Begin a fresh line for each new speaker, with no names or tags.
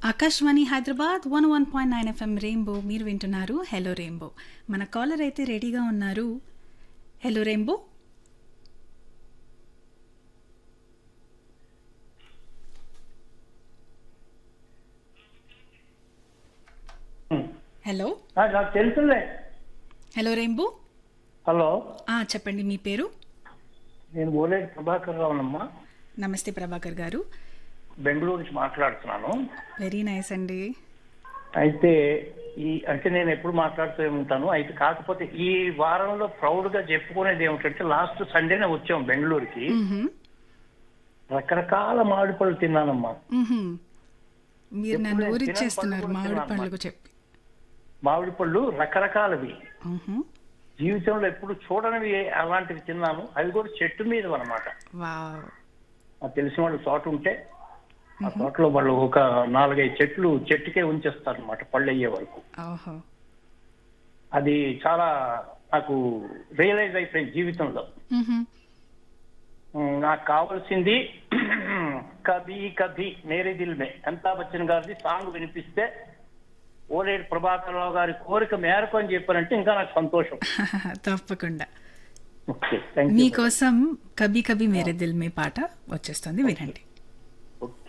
Akashvani Hyderabad one one point nine FM rainbow మీరు వింటున్నారు hello rainbow మన కాలర్ అయితే రెడీగా ఉన్నారు హెలో రెయిన్బో హలో
ఆ, నాకు తెలుసులే
హలో రెయిన్బో
హలో
ఆ, చెప్పండి మీ పేరు
నేను ఓలేటి ప్రభాకర్ రావునమ్మా
నమస్తే ప్రభాకర్ గారు
బెంగళూరు నుంచి మాట్లాడుతున్నాను
వెరీ నైస్ అండి
అయితే ఈ అంటే నేను ఎప్పుడు మాట్లాడుతూ ఉంటాను అయితే కాకపోతే ఈ వారంలో ప్రౌడ్ గా చెప్పుకునేది ఏమిటంటే లాస్ట్ సండేనే వచ్చాం బెంగళూరుకి
మ్హూ.
రకరకాల మామిడి పళ్ళు తిన్నానమ్మా
మ్హూ. మీరు
ఎప్పుడు
నన్ను
నేను
ఊరిచ్చేస్తున్నారు
తినని పళ్ళు
మామిడి
కూడా
పళ్ళకు చెప్పి
మామిడి పళ్ళు రకరకాలవి
మ్హూ.
జీవితంలో ఎప్పుడు చూడనివి అలాంటివి తిన్నాను అవి కూడా చెట్టు మీద అనమాట
వావ్
నాకు తెలిసిన వాళ్ళు తోట ఉంటే ఆ తోటలో వాళ్ళు ఒక నాలుగైదు చెట్లు చెట్టుకే ఉంచేస్తారు అనమాట పళ్ళు అయ్యే వరకు
ఓహో
అది చాలా నాకు రియలైజ్ అయిపోయింది జీవితంలో
మ్హూ.
ఉమ్, నాకు కావాల్సింది కభీ కభీ మేరే దిల్ మే అమితాబ్ బచ్చన్ గారిది సాంగ్ వినిపిస్తే ఓలేడు ప్రభాకర్ రావు గారి కోరిక మేరకు అని చెప్పారంటే ఇంకా నాకు సంతోషం
తప్పకుండా
ఓకే థ్యాంక్ యూ
మీకోసం కబీ కబీ మేరే దిల్ మే పాట వచ్చేస్తుంది వినండి